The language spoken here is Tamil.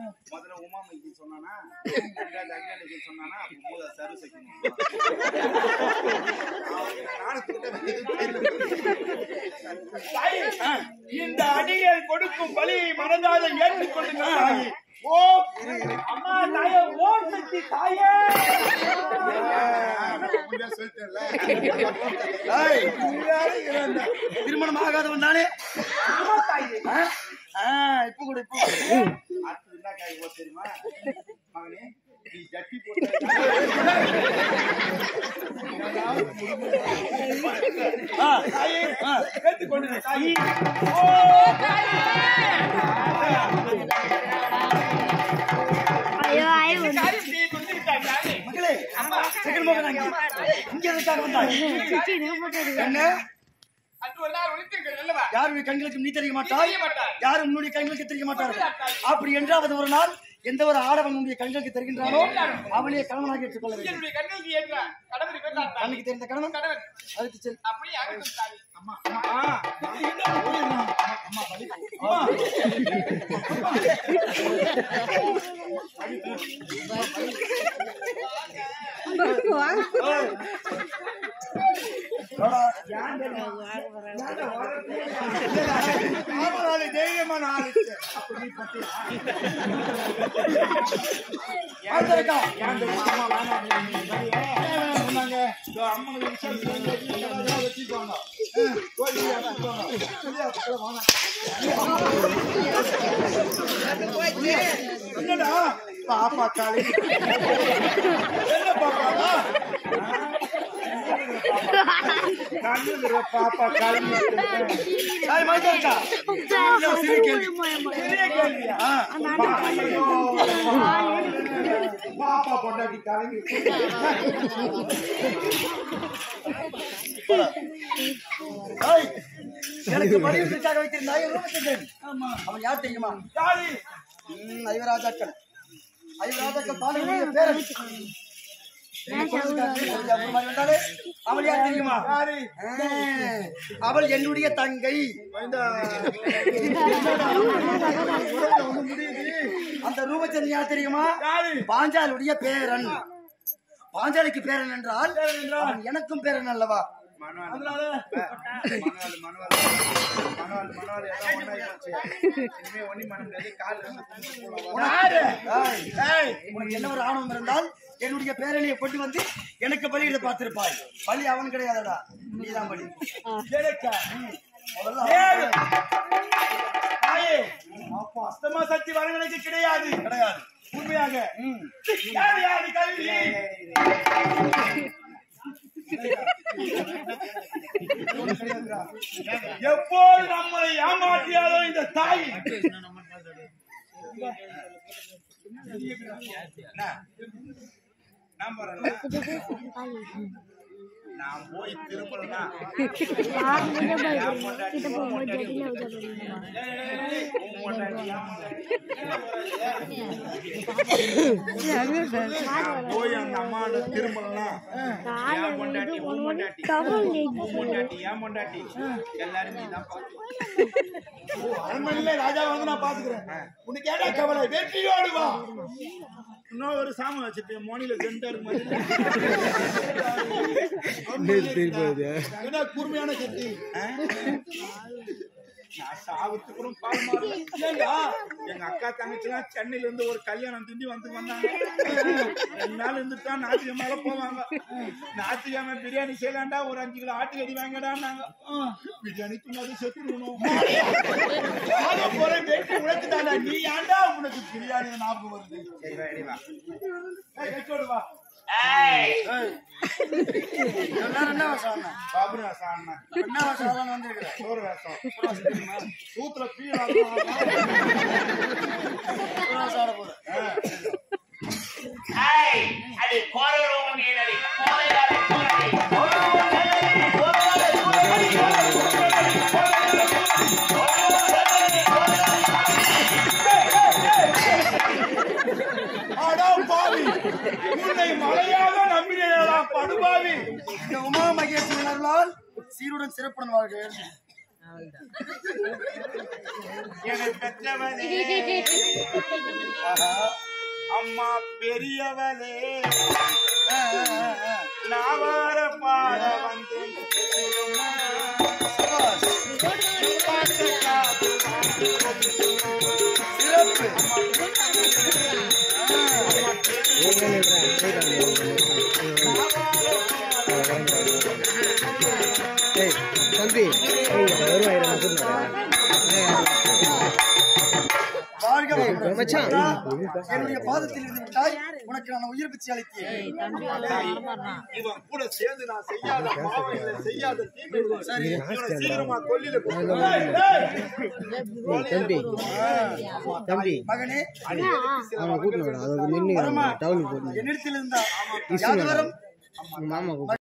முதல்ல உமா மைக்கு சொன்னானா ரெண்டாவது அகிலாண்டைக்கு சொன்னானா அப்ப மூணு சரு சைக்கணும் தாயே, இந்த அடியல் கொடுக்கும் பலியை மனதால ஏற்றுக்கொள்ளுங்க தாயே ஓ அம்மா தாயே ஓம் சக்தி தாயே ஏய், நீ வேற இவன் தான். திருமணம் ஆகாதவன் தானே ஆமா தாயே ஆ? ஆ, இப்ப கூட இப்ப கூட. அடுத்தது என்ன காய் போட்டு தெரியுமா மகனே நீ ஜட்டி போட்டு ஆ, தாயே ஆ. ஏற்றுக்கொள்ளுங்க தாயே ஓ ஐயோ ஐயோ காரியம் செய்ய கொண்டிருக்காய் தாயே மகளே செகண்ட் மகன் அங்கே. இங்க எதுக்காக வந்தாய் என்ன அது ஒரு நாள் ஒழித்திருக்கிறது அல்லவா யாருடைய கண்களுக்கு நீ தெரிய மாட்டாய் தெரிய மாட்டாய். யாரும் உன்னுடைய கண்களுக்கு தெரிய மாட்டார்கள் அப்படி என்றாவது ஒரு நாள் எந்த ஒரு ஆடவன் உன்னுடைய கண்களுக்கு தெரிகின்றானோ அவளையே கணவனாக ஏற்றுக்கொள்ள வேண்டும் என்னுடைய கண்களுக்கு ஏற்ற கடவுளை கொண்டார் தாயே. கண்ணுக்கு தெரிந்த கணவன் கணவன் அதுக்கு செல் அப்படியே ஆகட்டும் தாயே அம்மா அம்மா ஆமாம் தைரியமான ஆளு ஆந்திரக்கா. என்னடா பாப்பா காலி என்ன பாப்பா கண்ணுல பாப்பா காலி ஏய், மைதானக்கா. பெரிய கேள்வியா பாப்பா பொண்டாட்டி கலங்கி ஏய், எனக்கு மடிவதற்காக வைத்திருந்தாய் ரூபச்சந்திரன் அவன் யார் தெரியுமா யாரு ம், ஐவராஜாக்கள் ஐவராஜாக்கள் பாடலுடைய பேரன் என்னை கொல்வதற்காக கொஞ்சம் அப்புறம் மாதிரி வந்தாலே, அவள் யார் தெரியுமா யாரு ஆ, அவள் என்னுடைய தங்கை அந்த ரூபச்சந்திரன் யார் தெரியுமா யாரு பாஞ்சாலுடைய பேரன் பாஞ்சாலிக்கு பேரன் என்றால் அவன் எனக்கும் பேரன் அல்லவா அதனால மனவாள் மனவாள் மனவாள் மனவாள் எல்லாம் ஒண்ணாயி போச்சு இனிமே ஒண்ணி பண்ண முடியாது கால் ரெண்டு கும்பிட்டு போலாம் யாரு ஏய், ஏய், உனக்கு என்ன ஒரு ஆணவம் இருந்தால் என்னுடைய பேரனையை கொண்டு வந்து எனக்கு பலியிட பார்த்திருப்பாய் பலி அவன் கிடையாதடா நீதான் பலி கேளுக்கா முதல்ல ஏழு. அவன் தாயே அப்போ அஸ்தமா சக்தி வரங்களுக்கு கிடையாது கிடையாது உண்மையாக ம். யாரு யாரு கல்வி எப்போது நம்மளை ஏமாற்றியாலோ இந்த தாய் நான் போறேன்ல நான் போய் திரும்பலன்னா நான் போய் அந்த அம்மாவோட திரும்பலன்னா என் பொண்டாட்டி உன் பொண்டாட்டி உன் பொண்டாட்டி என் பொண்டாட்டி எல்லாருமே தான் பார்த்து அரண்மனையில ராஜா வந்து நான் பாத்துக்கிறேன் உனக்கு ஏடா கவலை வெற்றியோடு வா இன்னும் ஒரு சாமம் வச்சுட்டு மோனில கண்டா இருக்கு என்ன கூர்மையான சக்தி நான் சாவத்துக்கு கூட பால் மாறல ஏண்டா எங்க அக்கா தங்கச்சிலாம் சென்னையில இருந்து ஒரு கல்யாணம் திண்டி வந்து வந்தாங்க ரெண்டு நாள் இருந்துட்டு தான் ஞாயிற்றுக்கிழமை போவாங்க ஞாயிற்றுக்கிழமை பிரியாணி செய்யலாண்டா ஒரு அஞ்சு கிலோ ஆட்டுக்கறி வாங்கடான்னாங்க பிரியாணி தின்னாது செத்துருணும் போற வெற்றி உனக்கு தாண்டா நீ ஏன்டா உனக்கு பிரியாணி ஞாபகம் வருது சரி வா, எடி வா. ஏய், வெற்றியோடு வா எல்லாரும் என்ன வேஷம் ஆடினா? பாபு ரசம் அண்ணா. என்ன வேஷம் ஆடலாம்னு வந்திருக்கிற? சோறு ரசம் சூத்துல பீழ ஒரு வேஷம் ஆட போற. அது கோரலோகம் ஏனடி கோரையாலே கூறடி அடா பாவி உன்னை மலையாக நம்பினேடா படுபாவி இந்த உமா மகேஸ்வரன் அருளால் சீருடன் சிறப்புடன் வாழ்க என்னை பெற்றவளே ஆஹா. அம்மா பெரியவளே ஆ, ஆ, ஆ, ஆ. நாவார பாட வந்தேன் தெரியுமா? சபாஷ். பாட்டு காது சிறப்பு வாழ்க வளமுடன். என்னுடைய பாதத்தில் இருந்து விட்டாய் உனக்கு நான் உயிர் பிச்சை அளித்தேன் இவன் கூட சேர்ந்து நான் செய்யாத பாவம் இல்லை செய்யாத தீமை இல்லை. இவனை சீக்கிரமா கொல்லில போட்டு தம்பி தம்பி மகனே அவனை கூட்டினு அது நின்று டவுனுக்கு போகணும் என்னிடத்தில் இருந்தா யாதவரம் மாமா கூப்பிட்டு